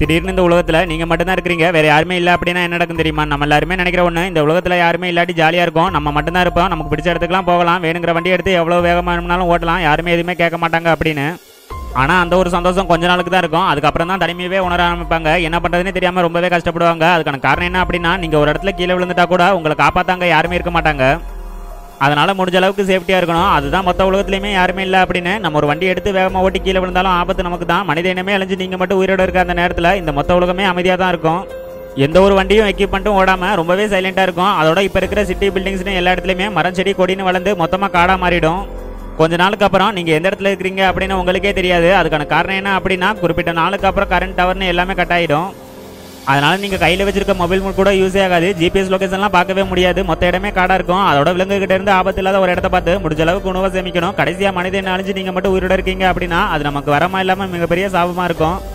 திடீர்னு இந்த உலகத்துல நீங்க மட்டும்தான் இருக்கிறீங்க வேற யாருமே இல்ல அப்படின்னா என்ன நடக்கும் தெரியுமா நம்ம எல்லாருமே நினைக்கிற ஒண்ணு இந்த உலகத்துல யாருமே இல்லாட்டி ஜாலியா இருக்கும் நம்ம மட்டும்தான் இருப்போம் நமக்கு பிடிச்ச இடத்துக்குலாம் போகலாம் வேணுங்கிற வண்டி எடுத்து எவ்வளவு வேகமா வேணும்னாலும் ஓட்டலாம் யாருமே எதுவுமே கேட்க மாட்டாங்க அப்படின்னு ஆனா அந்த ஒரு சந்தோஷம் கொஞ்ச நாளுக்கு தான் இருக்கும் அதுக்கப்புறம் தான் தனிமையவே உணர ஆரம்பிப்பாங்க என்ன பண்றதுன்னு தெரியாம ரொம்பவே கஷ்டப்படுவாங்க அதுக்கான காரணம் என்ன அப்படின்னா நீங்க ஒரு இடத்துல கீழே விழுந்துட்டா கூட உங்களை காப்பாத்தாங்க யாருமே இருக்க மாட்டாங்க அதனால முடிஞ்ச அளவுக்கு சேஃப்டியா இருக்கணும் அதுதான் மொத்த உலகத்துலயுமே யாருமே இல்லை அப்படின்னு நம்ம ஒரு வண்டி எடுத்து வேகமா ஓட்டி கீழே விழுந்தாலும் ஆபத்து நமக்கு தான் மனித இனமே அழிஞ்சு நீங்க மட்டும் உயிரோட இருக்க அந்த நேரத்துல இந்த மொத்த உலகமே அமைதியா தான் இருக்கும் எந்த ஒரு வண்டியும் எக்யூப்மெண்ட்டும் ஓடாம ரொம்பவே சைலண்டா இருக்கும் அதோட இப்ப இருக்கிற சிட்டி பில்டிங்ஸ்னு எல்லா இடத்துலயுமே மரம் செடி கொடின்னு வளர்ந்து மொத்தமா காடா மாறிடும் கொஞ்ச நாளுக்கு அப்புறம் நீங்க எந்த இடத்துல இருக்கிறீங்க அப்படின்னு உங்களுக்கே தெரியாது அதுக்கான காரணம் என்ன அப்படின்னா குறிப்பிட்ட நாளுக்கு அப்புறம் கரண்ட் டவர்னு எல்லாமே கட் ஆயிடும் அதனால நீங்க கையில வச்சிருக்க மொபைல் ஃபோன் கூட யூஸே ஆகாது ஜிபிஎஸ் லொகேஷன்லாம் பார்க்கவே முடியாது மொத்த இடமே காடா இருக்கும் அதோட விலங்குகிட்ட இருந்து ஆபத்து இல்லாத ஒரு இடத்த பார்த்து முடிஞ்ச அளவுக்கு உணவை சேமிக்கணும் கடைசியா மனிதன் அழிஞ்சு நீங்க மட்டும் உயிரோட இருக்கீங்க அப்படின்னா அது நமக்கு வரமா இல்லாம மிகப்பெரிய சாபமா இருக்கும்